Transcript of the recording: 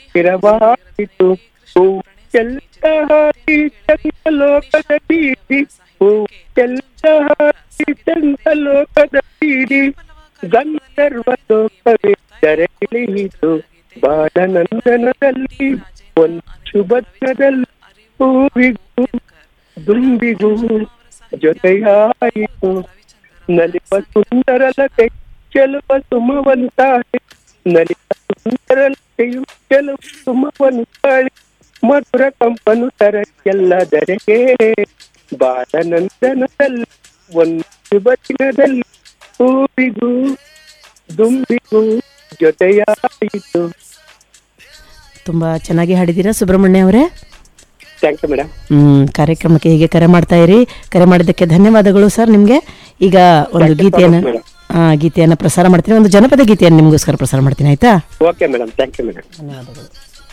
ಹತ್ತಿರವಾಯಿತು ಹೂ ಎಲ್ಲ ಹಾರಿ ಚಂದ್ರಲೋಕದ ಬೀದಿ ಹೂ ಎಲ್ಲ ಹಾರಿ ಚಂದ್ರಲೋಕದ ಬೀದಿ ಗಂಧರ್ವ ಲೋಕವೇ ತೆರೆಯಿಳಿಯಿತು ಬಾಲನಂದನದಲ್ಲಿ ಒಂದು ಶುಭದ್ರದಲ್ಲಿ ಹೂವಿಗೂ ದುಂಬಿಗೂ ಜೊತೆಯಾಯಿತು ನಲಿವ ಸುಂದರ ಲತೆ ಚೆಲುವ ಸುಮವಂತಾಳೆ ನಲಿವ ಸುಂದರ ಲತೆಯು ಚೆಲುವ ಸುಮವಂತಾಳೆ ಮಧುರ ಕಂಪನು ತರ ಎಲ್ಲದರೆಗೆ ಬಾಲನಂದನದಲ್ಲಿ ಒಂದು ಶುಭ ದಿನದಲ್ಲಿ ಹೂವಿಗೂ ದುಂಬಿಗೂ ಜೊತೆಯಾಯಿತು ತುಂಬ ಚೆನ್ನಾಗಿ ಹಾಡಿದ್ದೀರಾ ಸುಬ್ರಹ್ಮಣ್ಯ ಅವರೇ ಥ್ಯಾಂಕ್ ಯು ಮೇಡಮ್ ಹ್ಮ್ ಕಾರ್ಯಕ್ರಮಕ್ಕೆ ಹೀಗೆ ಕರೆ ಮಾಡ್ತಾ ಇರಿ ಕರೆ ಮಾಡಿದ್ದಕ್ಕೆ ಧನ್ಯವಾದಗಳು ಸರ್ ನಿಮಗೆ ಈಗ ಒಂದು Thank you so ಗೀತೆಯನ್ನು much, madam. ಆ, ಗೀತೆಯನ್ನು ಪ್ರಸಾರ ಮಾಡ್ತೀನಿ ಒಂದು ಜನಪದ ಗೀತೆಯನ್ನು ನಿಮಗೋಸ್ಕರ ಪ್ರಸಾರ ಮಾಡ್ತೀನಿ ಆಯ್ತಾ okay madam thank you madam ಧನ್ಯವಾದಗಳು